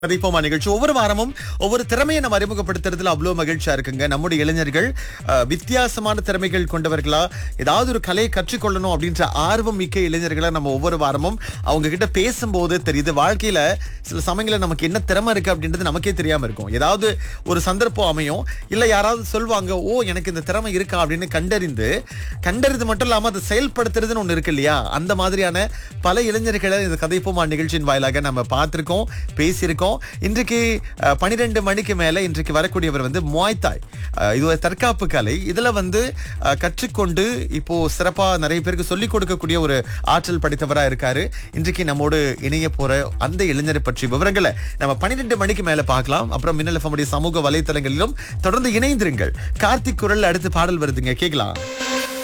கதைப்போமா நிகழ்ச்சி ஒவ்வொரு வாரமும் ஒவ்வொரு திறமையை நம்ம அறிமுகப்படுத்துறதுல அவ்வளவு மகிழ்ச்சியா இருக்குங்க நம்முடைய இளைஞர்கள் அஹ், வித்தியாசமான திறமைகள் கொண்டவர்களா ஏதாவது ஒரு கலையை கற்றுக்கொள்ளணும் அப்படின்ற ஆர்வம் மிக்க இளைஞர்களை நம்ம ஒவ்வொரு வாரமும் அவங்க கிட்ட பேசும்போது தெரியுது வாழ்க்கையில சில சமயங்களில் நமக்கு என்ன திறமை இருக்கு அப்படின்றது நமக்கே தெரியாம இருக்கும் ஏதாவது ஒரு சந்தர்ப்பம் அமையும் இல்ல யாராவது சொல்லுவாங்க ஓ எனக்கு இந்த திறமை இருக்கா அப்படின்னு கண்டறிந்து கண்டறிந்து மட்டும் இல்லாம அதை செயல்படுத்துறதுன்னு ஒண்ணு இருக்கு இல்லையா அந்த மாதிரியான பல இளைஞர்களை இந்த கதைப்போமா நிகழ்ச்சியின் வாயிலாக நம்ம பார்த்திருக்கோம் பேசியிருக்கோம் இன்றைக்கு பனிரெண்டு மணிக்கு மேல இன்றைக்கு வரக்கூடியவர் வந்து முவாய்த்தாய் அஹ், இது ஒரு தற்காப்பு கலை இதுல வந்து அஹ், கற்றுக்கொண்டு இப்போ சிறப்பா நிறைய பேருக்கு சொல்லிக் கொடுக்கக்கூடிய ஒரு ஆற்றல் படைத்தவரா இருக்காரு இன்றைக்கு நம்மோடு இணைய போற அந்த இளைஞரை பற்றி விவரங்களை நம்ம பன்னிரெண்டு மணிக்கு மேல பார்க்கலாம் அப்புறம் மின்னல் FM உடைய சமூக வலைத்தளங்களிலும் தொடர்ந்து இணைந்திருங்கள் கார்த்திக் குரல் அடுத்து பாடல் வருதுங்க கேட்கலாம்